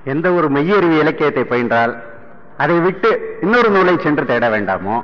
எந்த ஒரு மெய்யறிவு இலக்கியத்தை பயின்றால் அதை விட்டு இன்னொரு நூலை சென்று தேட வேண்டாமோ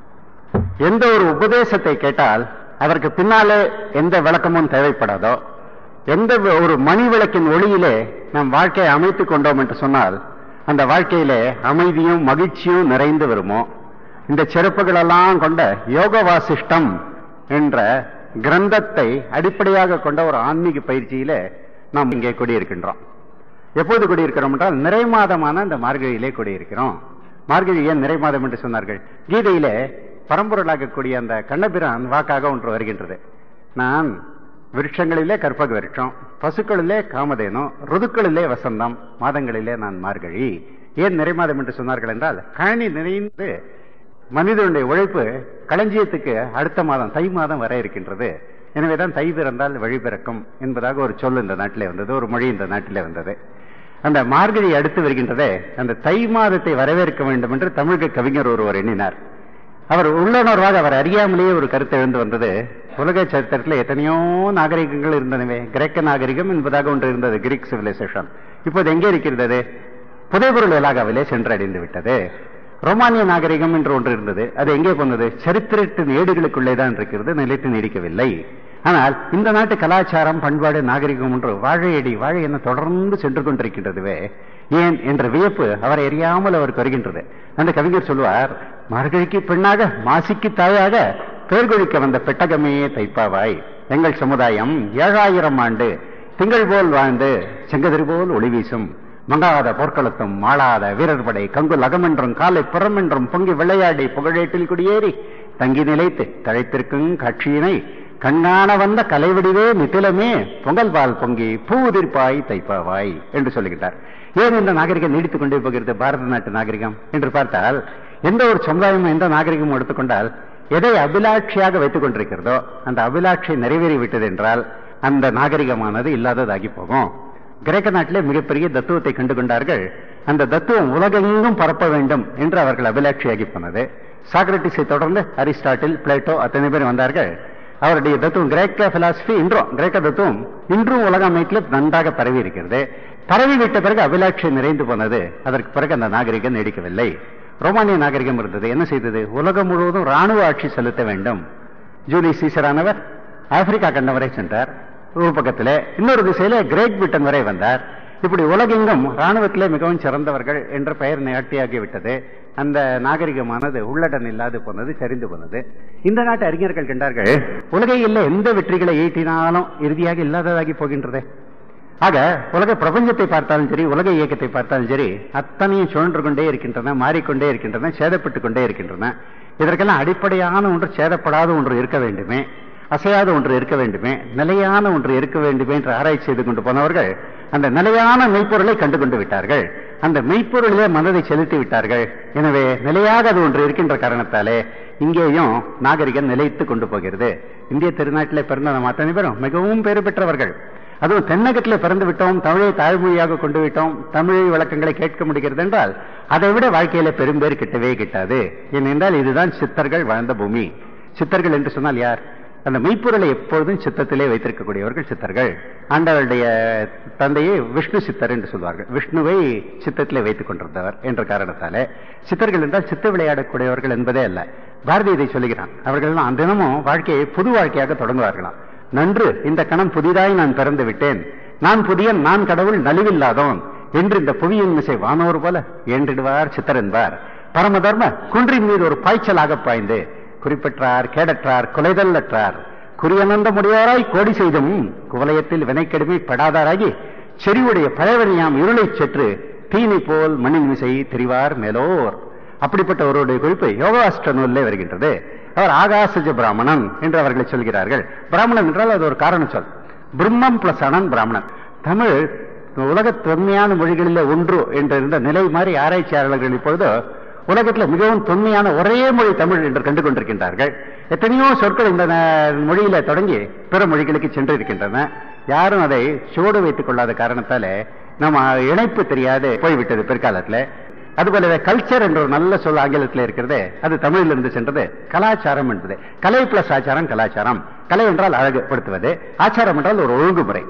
எந்த ஒரு உபதேசத்தை கேட்டால் அதற்கு பின்னாலே எந்த விளக்கமும் தேவைப்படாதோ எந்த ஒரு மணி விளக்கின் ஒளியிலே நம் வாழ்க்கையை அமைத்துக் கொண்டோம் என்று சொன்னால் அந்த வாழ்க்கையிலே அமைதியும் மகிழ்ச்சியும் நிறைந்து வருமோ இந்த சிறப்புகளெல்லாம் கொண்ட யோக வாசிஷ்டம் என்ற கிரந்தத்தை அடிப்படையாக கொண்ட ஒரு ஆன்மீக பயிற்சியிலே நாம் இங்கே கூடியிருக்கின்றோம் எப்போது கூடியிருக்கிறோம் என்றால் நிறை மாதமான இந்த மார்கழியிலே கூடியிருக்கிறோம் மார்கழி ஏன் நிறை மாதம் என்று சொன்னார்கள் கீதையிலே பரம்பொருளாகக்கூடிய அந்த கண்ணபிரான் வாக்காக ஒன்று வருகின்றது நான் விருட்சங்களிலே கற்பக விருட்சம் பசுக்களிலே காமதேனு ருதுக்களிலே வசந்தம் மாதங்களிலே நான் மார்கழி ஏன் நிறை மாதம் என்று சொன்னார்கள் என்றால் கழனி நிறைந்து மனிதனுடைய உழைப்பு களஞ்சியத்துக்கு அடுத்த மாதம் தை மாதம் வர இருக்கின்றது எனவேதான் தை பிறந்தால் வழி பிறக்கும் என்பதாக ஒரு சொல் இந்த நாட்டிலே வந்தது ஒரு மொழி இந்த நாட்டிலே வந்தது அந்த மார்கழி அடுத்து வருகின்றதே அந்த தை மாதத்தை வரவேற்க வேண்டும் என்று தமிழக கவிஞர் ஒருவர் எண்ணினார் அவர் உள்ளுணர்வாக அவர் அறியாமலேயே ஒரு கருத்து எழுந்து வந்தது உலக சரித்திரத்தில் எத்தனையோ நாகரிகங்கள் இருந்தனவே கிரேக்க நாகரிகம் என்பதாக ஒன்று இருந்தது கிரீக் சிவிலைசேஷன் இப்போது எங்கே இருக்கிறது புதைபொருள் இலாகாவிலே சென்றடைந்து விட்டது ரோமானிய நாகரிகம் என்று ஒன்று இருந்தது அது எங்கே போனது சரித்திரத்தின் ஏடுகளுக்குள்ளே தான் இருக்கிறது நிலைத்து நீடிக்கவில்லை ஆனால் இந்த நாட்டு கலாச்சாரம் பண்பாடு நாகரிகம் ஒன்று வாழையடி வாழை என்ன தொடர்ந்து சென்று கொண்டிருக்கின்றதுவே ஏன் என்ற வியப்பு அவரை அறியாமல் அவருக்கு வருகின்றது அந்த கவிஞர் சொல்வார் மார்கழிக்கு பெண்ணாக மாசிக்கு தாயாக பேர்கொழிக்க வந்த பெட்டகமே தைப்பாவாய் எங்கள் சமுதாயம் ஏழாயிரம் ஆண்டு திங்கள் போல் வாழ்ந்து செங்கதிர் போல் ஒளி வீசும் மங்காத போர்க்களத்தும் மாளாத வீரர்படை கங்குல் அகமென்றும் காலை புறமென்றும் பொங்கி விளையாடி புகழேட்டில் குடியேறி தங்கி நிலைத்து தழைத்திருக்கும் காட்சியினை கண்ணான வந்த கலைவடிவே நித்திலமே பொங்கல் பால் பொங்கி பூதிர்ப்பாய் தைப்பாவாய் என்று சொல்லுகிறார் ஏன் இந்த நாகரிகம் நீடித்துக் கொண்டே போகிறது பாரத நாட்டு நாகரிகம் என்று பார்த்தால் எந்த ஒரு சமுதாயமும் எந்த நாகரிகமும் எடுத்துக்கொண்டால் எதை அபிலாட்சியாக வைத்துக் கொண்டிருக்கிறதோ அந்த அபிலாட்சி நிறைவேறி விட்டது என்றால் அந்த நாகரிகமானது இல்லாததாகி போகும் கிரேக்க நாட்டிலே மிகப்பெரிய தத்துவத்தை கண்டு கொண்டார்கள் அந்த தத்துவம் உலகெங்கும் பரப்ப வேண்டும் என்று அவர்கள் அபிலாட்சியாகி போனது சாக்ரட்டிஸை தொடர்ந்து அரிஸ்டாட்டில் பிளேட்டோ அத்தனை பேர் வந்தார்கள் அவருடைய தத்துவம் கிரேக்க பிலாசபி இன்றும் கிரேக்க தத்துவம் இன்றும் உலக அமைப்பில் நன்றாக பரவி இருக்கிறது பரவி விட்ட பிறகு அபிலாட்சி நிறைந்து போனது அதற்கு பிறகு அந்த நாகரிகம் நீடிக்கவில்லை ரோமானிய நாகரிகம் இருந்தது என்ன செய்தது உலகம் முழுவதும் ராணுவ ஆட்சி செலுத்த வேண்டும் ஜூலி சீசரானவர் ஆப்பிரிக்கா கண்டம் வரை சென்றார் ஒரு பக்கத்திலே இன்னொரு திசையில கிரேட் பிரிட்டன் வரை வந்தார் இப்படி உலகெங்கும் ராணுவத்திலே மிகவும் சிறந்தவர்கள் என்ற பெயர் நாட்டியாகிவிட்டது அந்த நாகரிகமானது உள்ளடன் இல்லாது போனது சரிந்து போனது இந்த நாட்டு அறிஞர்கள் கண்டார்கள் உலகையில் எந்த வெற்றிகளை ஈட்டினாலும் இறுதியாக இல்லாததாகி போகின்றதே ஆக உலக பிரபஞ்சத்தை பார்த்தாலும் சரி உலக இயக்கத்தை பார்த்தாலும் சரி அத்தனையும் சுழன்று கொண்டே இருக்கின்றன மாறிக்கொண்டே இருக்கின்றன சேதப்பட்டு கொண்டே இருக்கின்றன இதற்கெல்லாம் அடிப்படையான ஒன்று சேதப்படாத ஒன்று இருக்க வேண்டுமே அசையாத ஒன்று இருக்க வேண்டுமே நிலையான ஒன்று இருக்க வேண்டுமே என்று ஆராய்ச்சி செய்து கொண்டு போனவர்கள் அந்த நிலையான மெய்ப்பொருளை கண்டு கொண்டு விட்டார்கள் அந்த மெய்ப்பொருளிலே மனதை செலுத்தி விட்டார்கள் எனவே நிலையாக அது ஒன்று இருக்கின்ற காரணத்தாலே இங்கேயும் நாகரிகம் நிலைத்து கொண்டு போகிறது இந்திய திருநாட்டிலே பிறந்த நம்ம அத்தனை பேரும் மிகவும் பேறு பெற்றவர்கள் அதுவும் தென்னகத்திலே பிறந்து விட்டோம் தமிழை தாய்மொழியாக கொண்டு விட்டோம் தமிழை விளக்கங்களை கேட்க முடிகிறது என்றால் அதை விட வாழ்க்கையில பெரும்பேர் கிட்டவே கிட்டாது ஏனென்றால் இதுதான் சித்தர்கள் வாழ்ந்த பூமி சித்தர்கள் என்று சொன்னால் யார் அந்த மெய்ப்பொருளை எப்பொழுதும் சித்தத்திலே வைத்திருக்கக்கூடியவர்கள் சித்தர்கள் ஆண்டவருடைய தந்தையை விஷ்ணு சித்தர் என்று சொல்வார்கள் விஷ்ணுவை சித்தத்திலே வைத்துக் கொண்டிருந்தவர் என்ற காரணத்தாலே சித்தர்கள் என்றால் சித்த விளையாடக்கூடியவர்கள் என்பதே அல்ல பாரதி இதை சொல்லுகிறான் அவர்கள் தினமும் வாழ்க்கையை புது வாழ்க்கையாக தொடங்குவார்களாம் நன்று இந்த கணம் புதிதாய் நான் பிறந்து விட்டேன் நான் புதியன் நான் கடவுள் நலிவில்லாதோன் என்று இந்த புவியின் மிசை வானோர் போல என்றிடுவார் சித்தர் என்பார் பரம தர்ம குன்றின் மீது ஒரு பாய்ச்சலாக பாய்ந்து குறிப்பிட்டார் கேடற்றார் கொலைதல்லற்றார் குறியனந்த முடியாராய் கோடி செய்தும் குவலயத்தில் வினைக்கெடுமை படாதாராகி செறிவுடைய பழவனியாம் இருளைச் செற்று தீனி போல் மண்ணின் மிசை தெரிவார் மேலோர் அப்படிப்பட்ட ஒருவருடைய குறிப்பு யோகாஷ்ட நூலிலே வருகின்றது அவர் ஆகாசஜ பிராமணன் என்று அவர்களை சொல்கிறார்கள் பிராமணன் என்றால் அது ஒரு காரண சொல் பிரம்மம் பிளஸ் அனன் பிராமணன் தமிழ் உலக தொன்மையான மொழிகளிலே ஒன்று என்ற இருந்த நிலை மாதிரி ஆராய்ச்சியாளர்கள் இப்பொழுது உலகத்தில் மிகவும் தொன்மையான ஒரே மொழி தமிழ் என்று கண்டு கொண்டிருக்கின்றார்கள் எத்தனையோ சொற்கள் இந்த மொழியில தொடங்கி பிற மொழிகளுக்கு சென்று இருக்கின்றன யாரும் அதை சோடு வைத்துக் கொள்ளாத காரணத்தால நம்ம இணைப்பு தெரியாது போய்விட்டது பிற்காலத்துல அதுபோலவே கல்ச்சர் என்ற ஒரு நல்ல சொல் ஆங்கிலத்தில் இருக்கிறது அது தமிழிலிருந்து சென்றது கலாச்சாரம் என்பது கலை பிளஸ் ஆச்சாரம் கலாச்சாரம் கலை என்றால் அழகுபடுத்துவது ஆச்சாரம் என்றால் ஒரு ஒழுங்குமுறை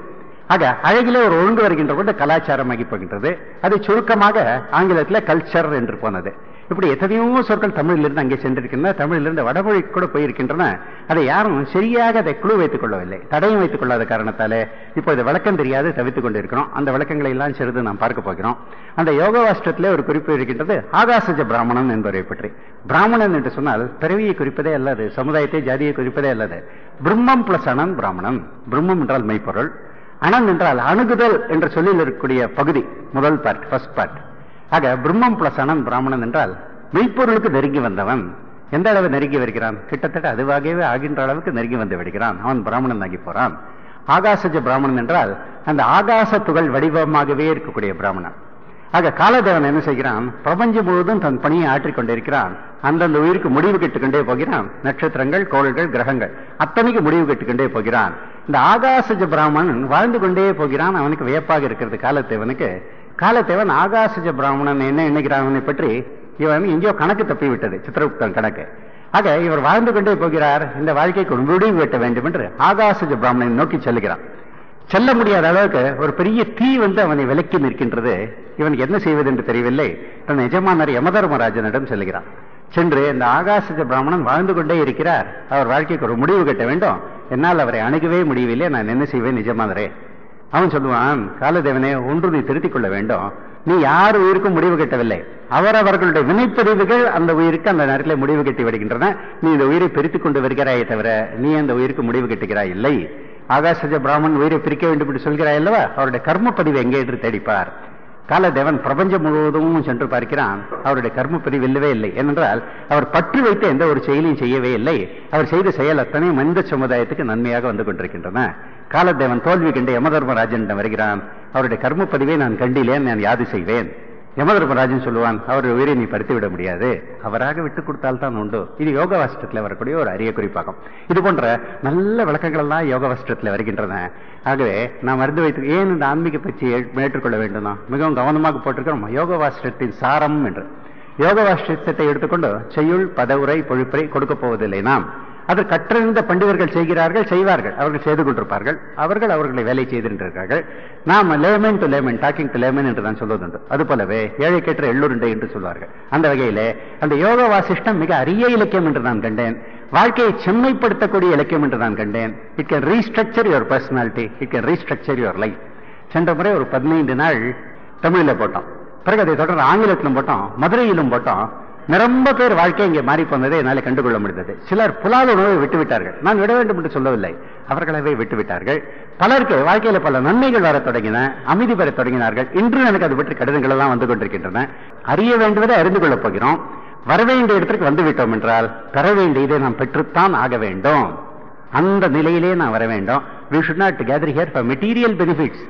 ஆக அழகிலே ஒரு ஒழுங்கு வருகின்ற போது கலாச்சாரமாகி போகின்றது அது சுருக்கமாக ஆங்கிலத்தில் கல்ச்சர் என்று போனது இப்படி எத்தனையோ சொற்கள் தமிழிலிருந்து அங்கே சென்றிருக்கின்றன தமிழிலிருந்து வடமொழி கூட போயிருக்கின்றன அதை யாரும் சரியாக அதை குழு வைத்துக் கொள்ளவில்லை தடையும் வைத்துக் கொள்ளாத காரணத்தாலே இப்போ இது விளக்கம் தெரியாது தவித்துக் கொண்டிருக்கிறோம் அந்த விளக்கங்களை எல்லாம் சிறிது நாம் பார்க்க போகிறோம் அந்த யோகவாஷ்டத்திலே ஒரு குறிப்பு இருக்கின்றது ஆகாசஜ பிராமணன் என்பவரை பற்றி பிராமணன் என்று சொன்னால் பிறவியை குறிப்பதே அல்லது சமுதாயத்தை ஜாதியை குறிப்பதே அல்லது பிரம்மம் பிளஸ் அனன் பிராமணன் பிரம்மம் என்றால் மெய்ப்பொருள் அனன் என்றால் அணுகுதல் என்ற சொல்லில் இருக்கக்கூடிய பகுதி முதல் பார்ட் ஃபர்ஸ்ட் பார்ட் ஆக பிரம்மம் பிளஸ் அனன் பிராமணன் என்றால் மெய்ப்பொருளுக்கு நெருங்கி வந்தவன் எந்த அளவு நெருங்கி வருகிறான் கிட்டத்தட்ட அதுவாகவே ஆகின்ற அளவுக்கு நெருங்கி வந்து விடுகிறான் அவன் பிராமணன் ஆகி போறான் ஆகாசஜ பிராமணன் என்றால் அந்த ஆகாச துகள் வடிவமாகவே இருக்கக்கூடிய பிராமணன் ஆக காலதேவன் என்ன செய்கிறான் பிரபஞ்சம் முழுவதும் தன் பணியை ஆற்றிக் கொண்டிருக்கிறான் அந்தந்த உயிருக்கு முடிவு கட்டுக்கொண்டே போகிறான் நட்சத்திரங்கள் கோள்கள் கிரகங்கள் அத்தனைக்கு முடிவு கட்டுக்கொண்டே போகிறான் இந்த ஆகாசஜ பிராமணன் வாழ்ந்து கொண்டே போகிறான் அவனுக்கு வியப்பாக இருக்கிறது காலத்தேவனுக்கு காலத்தேவன் ஆகாசஜ பிராமணன் என்ன எண்ணுகிறான் அவனை பற்றி இவன் எங்கேயோ கணக்கு தப்பி விட்டது சித்திரகுப்தன் கணக்கு ஆக இவர் வாழ்ந்து கொண்டே போகிறார் இந்த வாழ்க்கைக்கு ஒரு முடிவு வெட்ட வேண்டும் என்று ஆகாசஜ பிராமணனை நோக்கி செல்லுகிறான் செல்ல முடியாத அளவுக்கு ஒரு பெரிய தீ வந்து அவனை விலக்கி நிற்கின்றது இவனுக்கு என்ன செய்வது என்று தெரியவில்லை தன் எஜமானர் யமதர்மராஜனிடம் செல்கிறான் சென்று இந்த ஆகாசஜ பிராமணன் வாழ்ந்து கொண்டே இருக்கிறார் அவர் வாழ்க்கைக்கு ஒரு முடிவு கட்ட வேண்டும் என்னால் அவரை அணுகவே முடியவில்லை நான் என்ன செய்வேன் நிஜமானரே அவன் சொல்லுவான் காலதேவனே ஒன்று நீ திருத்திக் கொள்ள வேண்டும் நீ யார் உயிருக்கும் முடிவு கட்டவில்லை அவரவர்களுடைய வினைப்பதிவுகள் அந்த உயிருக்கு அந்த நேரத்தில் முடிவு கட்டி விடுகின்றன நீ இந்த உயிரை பிரித்துக் கொண்டு வருகிறாயே தவிர நீ அந்த உயிருக்கு முடிவு கட்டுகிறாய் இல்லை ஆகாசஜ பிராமன் உயிரை பிரிக்க வேண்டும் என்று சொல்கிறாய் அல்லவா அவருடைய கர்ம பதிவு எங்கே என்று தேடிப்பார் காலதேவன் பிரபஞ்சம் முழுவதும் சென்று பார்க்கிறான் அவருடைய கர்மப்பதிவு இல்லவே இல்லை ஏனென்றால் அவர் பற்று வைத்து எந்த ஒரு செயலையும் செய்யவே இல்லை அவர் செய்த செயல் அத்தனை மனித சமுதாயத்துக்கு நன்மையாக வந்து கொண்டிருக்கின்றன காலதேவன் தோல்வி கண்டு யமதர்மராஜனிடம் வருகிறான் அவருடைய கர்மப்பதிவை நான் கண்டிலேன் நான் யாது செய்வேன் யமதர்மராஜன் சொல்லுவான் அவருடைய உயிரை நீ படுத்தி விட முடியாது அவராக விட்டு கொடுத்தால் தான் உண்டு இது யோக வாஷ்டத்தில் வரக்கூடிய ஒரு அரிய குறிப்பாகும் இது போன்ற நல்ல விளக்கங்கள் எல்லாம் யோக வாஷ்டத்தில் வருகின்றன ஆகவே நாம் அறிந்து வைத்து ஏன் இந்த ஆன்மீக பற்றி ஏற்றுக்கொள்ள வேண்டும் மிகவும் கவனமாக போட்டிருக்கிறோம் யோக வாஷ்டத்தின் சாரம் என்று யோக வாஷ்டத்தை எடுத்துக்கொண்டு செய்யுள் பதவுரை பொழிப்பை கொடுக்க போவதில்லை நாம் அது கற்றறிந்த பண்டிதர்கள் செய்கிறார்கள் செய்வார்கள் அவர்கள் செய்து கொண்டிருப்பார்கள் அவர்கள் அவர்களை வேலை செய்திருக்கிறார்கள் நாம் layman to layman talking to layman என்று நான் சொல்வதுண்டு அது போலவே ஏழை கேட்ட எள்ளுருண்டை என்று சொல்வார்கள் அந்த வகையிலே அந்த யோக வாசிஷ்டம் மிக அரிய இலக்கியம் என்று நான் கண்டேன் வாழ்க்கையை செம்மைப்படுத்தக்கூடிய இலக்கியம் என்று நான் கண்டேன் it can restructure your personality it can restructure your life சென்ற முறை ஒரு பதினைந்து நாள் தமிழில் போட்டோம் பிறகு அதை தொடர்ந்து ஆங்கிலத்திலும் போட்டோம் மதுரையிலும் போட்டோம் நிரம்ப பேர் வாழ்க்கை இங்கே மாறி போனதை என்னால் கண்டுகொள்ள முடிந்தது சிலர் புலால் உணவை விட்டுவிட்டார்கள் நான் விட வேண்டும் என்று சொல்லவில்லை அவர்களவே விட்டுவிட்டார்கள் பலருக்கு வாழ்க்கையில பல நன்மைகள் வர தொடங்கின அமைதி பெற தொடங்கினார்கள் இன்று எனக்கு அது பற்றி கடிதங்கள் எல்லாம் வந்து கொண்டிருக்கின்றன அறிய வேண்டுவதை அறிந்து கொள்ளப் போகிறோம் வர வேண்டிய இடத்திற்கு வந்து விட்டோம் என்றால் பெற வேண்டியதை நாம் பெற்றுத்தான் ஆக வேண்டும் அந்த நிலையிலே நான் வர வேண்டும் we should not gather here for material benefits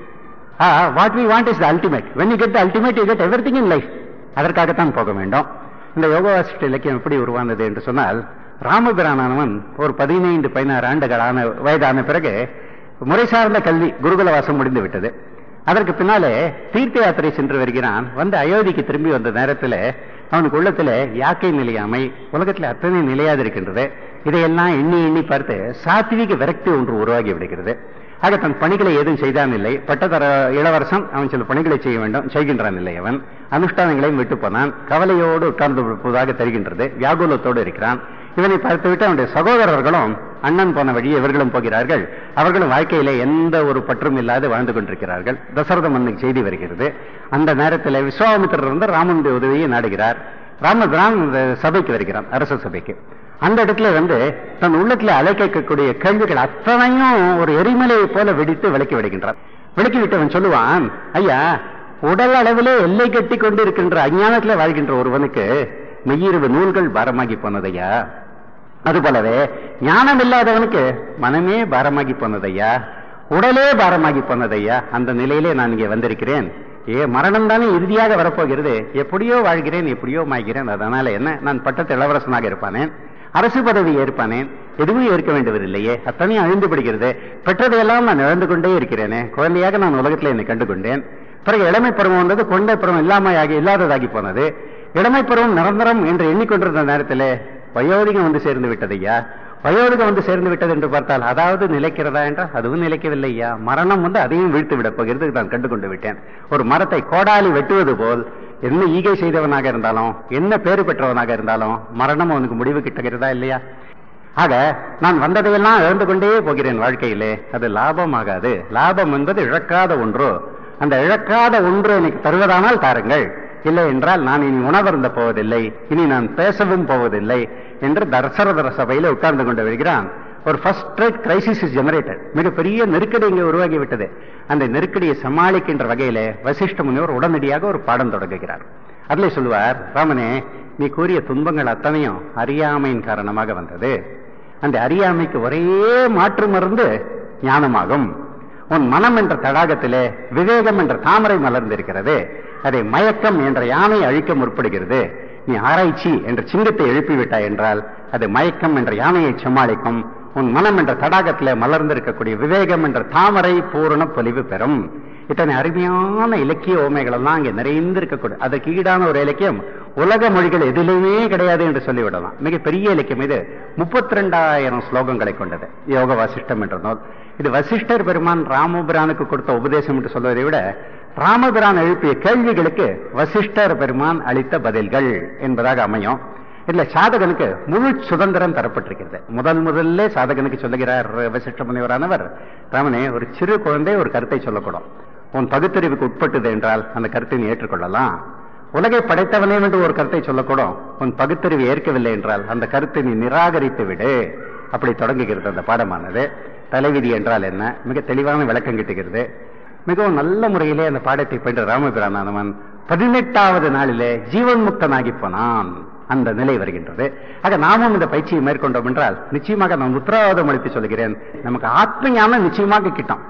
what we want is the ultimate when you get the ultimate you get every thing in life அதற்காகத்தான் போக வேண்டும் இந்த யோகவாசிஷ்ட இலக்கியம் எப்படி உருவானது என்று சொன்னால் ராமபிரானவன் ஒரு பதினைந்து பதினாறு ஆண்டுகளான வயதான பிறகு முறை சார்ந்த கல்வி குருகுல வாசம் முடிந்து விட்டது அதற்கு பின்னாலே தீர்த்த யாத்திரை சென்று வருகிறான் வந்து அயோத்திக்கு திரும்பி வந்த நேரத்தில் அவனுக்கு உள்ளத்துல யாக்கை நிலையாமை உலகத்தில் அத்தனை நிலையாது இருக்கின்றது இதையெல்லாம் எண்ணி எண்ணி பார்த்து சாத்விக விரக்தி ஒன்று உருவாகி விடுகிறது ஆக தன் பணிகளை எதுவும் செய்தான் இல்லை பட்டதர இளவரசன் அவன் சில பணிகளை செய்ய வேண்டும் செய்கின்றான் இல்லை அவன் அனுஷ்டானங்களையும் விட்டு போனான் கவலையோடு உட்கார்ந்து இருப்பதாக தெரிகின்றது வியாகுலத்தோடு இருக்கிறான் இவனை பார்த்துவிட்டு அவனுடைய சகோதரர்களும் அண்ணன் போன வழியே இவர்களும் போகிறார்கள் அவர்களும் வாழ்க்கையில எந்த ஒரு பற்றும் இல்லாது வாழ்ந்து கொண்டிருக்கிறார்கள் தசரத மன்னுக்கு செய்தி வருகிறது அந்த நேரத்தில் விஸ்வாமித்திரர் வந்து ராமனுடைய உதவியை நாடுகிறார் ராமபிரான் சபைக்கு வருகிறான் அரச சபைக்கு அந்த இடத்துல வந்து தன் உள்ளத்துல அலைக்கக்கூடிய கேள்விகள் அத்தனையும் ஒரு எரிமலையை போல வெடித்து விளக்கி விடுகின்றான் விளக்கி விட்டவன் சொல்லுவான் ஐயா உடல் அளவிலே எல்லை கட்டி கொண்டு இருக்கின்ற அஞ்ஞானத்துல வாழ்கின்ற ஒருவனுக்கு மெய்யிரவு நூல்கள் பாரமாகி போனதையா அதுபோலவே ஞானம் இல்லாதவனுக்கு மனமே பாரமாகி போனதையா உடலே பாரமாகி போனதையா அந்த நிலையிலே நான் இங்கே வந்திருக்கிறேன் ஏ மரணம் தானே இறுதியாக வரப்போகிறது எப்படியோ வாழ்கிறேன் எப்படியோ மாய்கிறேன் அதனால என்ன நான் பட்டத்து இளவரசனாக இருப்பானேன் அரசு பதவி ஏற்பானேன் எதுவும் ஏற்க வேண்டுவதில்லையே அத்தனையும் அழிந்து விடுகிறது பெற்றதையெல்லாம் நான் இழந்து கொண்டே இருக்கிறேனே குழந்தையாக நான் உலகத்தில் என்னை கண்டு கொண்டேன் பிறகு இளமை பருவம் வந்தது கொண்டை பருவம் இல்லாமையாகி இல்லாததாகி போனது இளமை பருவம் நிரந்தரம் என்று எண்ணிக்கொண்டிருந்த நேரத்தில் வயோதிகம் வந்து சேர்ந்து விட்டதையா வயோதிகம் வந்து சேர்ந்து விட்டது என்று பார்த்தால் அதாவது நிலைக்கிறதா என்றால் அதுவும் நிலைக்கவில்லை ஐயா மரணம் வந்து அதையும் வீழ்த்து விடப் போகிறது நான் கண்டு கொண்டு விட்டேன் ஒரு மரத்தை கோடாலி வெட்டுவது போல் என்ன ஈகை செய்தவனாக இருந்தாலும் என்ன பேறு பெற்றவனாக இருந்தாலும் மரணம் அவனுக்கு முடிவு கிட்டுகிறதா இல்லையா ஆக நான் வந்ததையெல்லாம் இழந்து கொண்டே போகிறேன் வாழ்க்கையிலே அது லாபமாகாது லாபம் என்பது இழக்காத ஒன்று அந்த இழக்காத ஒன்று எனக்கு தருவதானால் தாருங்கள் இல்லை என்றால் நான் இனி உணவருந்த போவதில்லை இனி நான் பேசவும் போவதில்லை என்று தர்சரதர சபையில உட்கார்ந்து கொண்டு வருகிறான் ஒரு first rate crisis is generated மிகப்பெரிய நெருக்கடி இங்கே உருவாகி விட்டது அந்த நெருக்கடியை சமாளிக்கின்ற வகையிலே வசிஷ்ட முனிவர் உடனடியாக ஒரு பாடம் தொடங்குகிறார் அதிலே சொல்லுவார் ராமனே நீ கூறிய துன்பங்கள் அத்தனையும் அறியாமையின் காரணமாக வந்தது அந்த அறியாமைக்கு ஒரே மாற்று மருந்து ஞானமாகும் உன் மனம் என்ற தடாகத்திலே விவேகம் என்ற தாமரை மலர்ந்திருக்கிறது அதை மயக்கம் என்ற யானை அழிக்க முற்படுகிறது நீ ஆராய்ச்சி என்ற சிங்கத்தை எழுப்பிவிட்டாய் என்றால் அது மயக்கம் என்ற யானையை சமாளிக்கும் உன் மனம் என்ற தடாகத்திலே மலர்ந்திருக்கக்கூடிய விவேகம் என்ற தாமரை பூரண பொலிவு பெறும் இத்தனை அருமையான இலக்கிய ஓமைகள் எல்லாம் அங்கே நிறைந்திருக்கக்கூடிய அதற்கு ஈடான ஒரு இலக்கியம் உலக மொழிகள் எதிலுமே கிடையாது என்று சொல்லிவிடலாம் மிக பெரிய இலக்கியம் இது முப்பத்தி ரெண்டாயிரம் ஸ்லோகங்களை கொண்டது யோக வசிஷ்டம் என்ற நூல் இது வசிஷ்டர் பெருமான் ராமபிரானுக்கு கொடுத்த உபதேசம் என்று சொல்வதை விட ராமபிரான் எழுப்பிய கேள்விகளுக்கு வசிஷ்டர் பெருமான் அளித்த பதில்கள் என்பதாக அமையும் இல்ல சாதகனுக்கு முழு சுதந்திரம் தரப்பட்டிருக்கிறது முதல் முதல்ல சாதகனுக்கு சொல்லுகிறார் வசிஷ்ட முனிவரானவர் ராமனே ஒரு சிறு குழந்தை ஒரு கருத்தை சொல்லக்கூடும் உன் பகுத்தறிவுக்கு உட்பட்டது என்றால் அந்த கருத்தை நீ ஏற்றுக்கொள்ளலாம் உலகை படைத்தவனே என்று ஒரு கருத்தை சொல்லக்கூடும் உன் பகுத்தறிவு ஏற்கவில்லை என்றால் அந்த கருத்தை நீ நிராகரித்து விடு அப்படி தொடங்குகிறது அந்த பாடமானது தலைவிதி என்றால் என்ன மிக தெளிவான விளக்கம் கிட்டுகிறது மிகவும் நல்ல முறையிலே அந்த பாடத்தை பயின்ற ராமபிரானவன் பதினெட்டாவது நாளிலே ஜீவன் முக்தனாகி போனான் அந்த நிலை வருகின்றது ஆக நாமும் இந்த பயிற்சியை மேற்கொண்டோம் என்றால் நிச்சயமாக நான் உத்தரவாதம் அளித்து சொல்கிறேன் நமக்கு ஆத்ம ஞானம் நிச்சயமாக கிட்டும்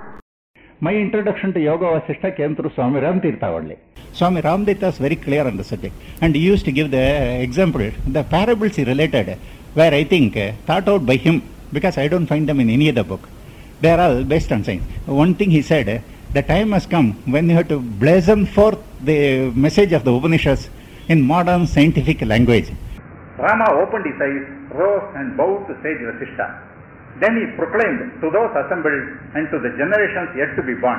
My introduction to Yoga Vasishtha came through Swami Ramtirtha only. Swami Ramtirtha is very clear on the subject and he used to give the example, the parables he related were I think uh, thought out by him because I don't find them in any other book. They are all based on science. One thing he said, uh, the time has come when you have to blazon forth the message of the Upanishads in modern scientific language. Rama opened his eyes, rose and bowed to sage Vasishtha. Then he proclaimed to those assembled and to the generations yet to be born,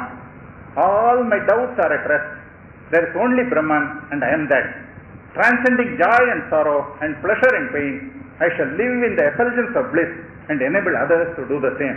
All my doubts are at rest. There is only Brahman and I am that. Transcending joy and sorrow and pleasure and pain, I shall live in the effulgence of bliss and enable others to do the same.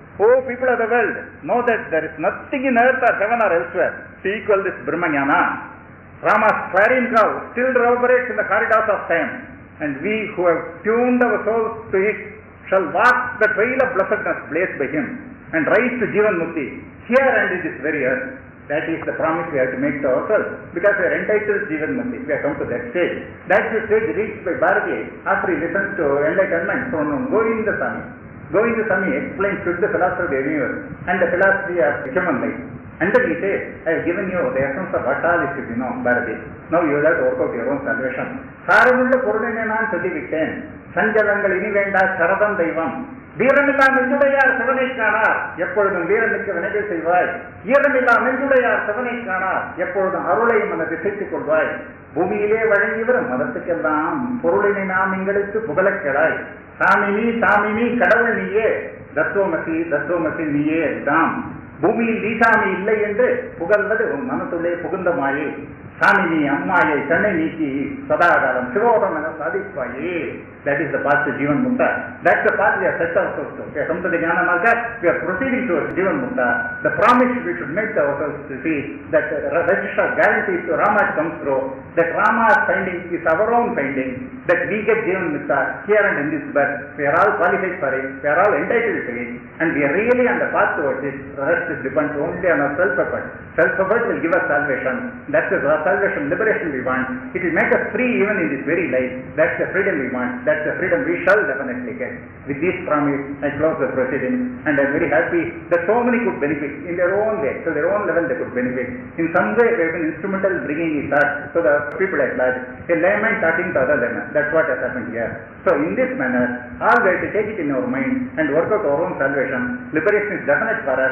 O people of the world, know that there is nothing in earth or heaven or elsewhere to equal this Brahmanyana. Rama's clarion call still reverberates in the corridors of time, and we who have tuned our souls to it shall walk the trail of blessedness blazed by him and rise to Jivan Mukti here and in this very earth. That is the promise we have to make to ourselves because we are entitled to Jivan Mukti. We have come to that stage. That is the stage reached by Bharati after he listens to enlightenment from Govinda Swami. Govinda Swami explains to the philosophy of the universe and the philosophy of human life. And then he says, I have given you the essence of what all is to be known, Bharati. Now you will have to work out your own salvation. சாரமுள்ள பொருளினை நான் சொல்லிவிட்டேன் சஞ்சலங்கள் இனி வேண்டா சரதம் தெய்வம் வீரமில்லா நெஞ்சுடையார் சிவனை காணார் எப்பொழுதும் வீரனுக்கு வினைகள் செய்வாய் ஈரமில்லா நெஞ்சுடையார் சிவனை காணார் எப்பொழுதும் அருளை மன திசைத்துக் கொள்வாய் பூமியிலே வழங்கி வரும் மதத்துக்கெல்லாம் பொருளினை நாம் எங்களுக்கு புகழக்கெடாய் சாமி நீ சாமி நீ கடவுள் நீயே தத்துவமசி தத்துவமசி நீயே அதுதான் பூமியில் நீசாமி இல்லை என்று புகழ்வது உன் மனத்துள்ளே புகுந்த மாயே சாமி நீ அம்மாயை தன்னை நீக்கி சதாகாலம் சிவோதம் என சாதிப்பாயே that is the path to Jeevan Mukta that's the path we are set our cells to come to the ஞான மார்க்க we are proceeding to Jeevan Mukta the promise we should make to our cells to see that register guarantees to Rama comes through that Rama's finding is our own finding that we get Jivan Mukta here and in this birth we are all qualified for it we are all entitled to it and we are really on the path towards it the rest is depends only on our self effort self effort will give us salvation that's the salvation liberation we want it will make us free even in this very life that's the freedom we want that's the freedom we shall definitely get with this promise I close the proceeding and I'm very happy that so many could benefit in their own way to their own level they could benefit in some way we have been instrumental in bringing it back to the people at large a layman talking to other layman that's what has happened here so in this manner all we have to take it in our mind and work out our own salvation liberation is definite for us and we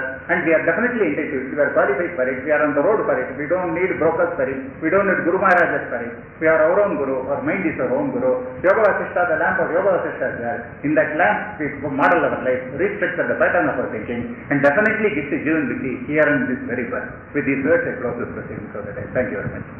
we are definitely entitled. We are qualified for it. We are on the road for it. We don't need brokers for it. We don't need Guru Maharajas for it. We are our own Guru. Our mind is our own Guru. Yoga Vasishta, the lamp of Yoga Vasishta is there. In that lamp, we model our life, restructure the pattern of our thinking, and definitely get the Jivan Viti here in this very birth. With these words, I close this proceeding so that I thank you very much.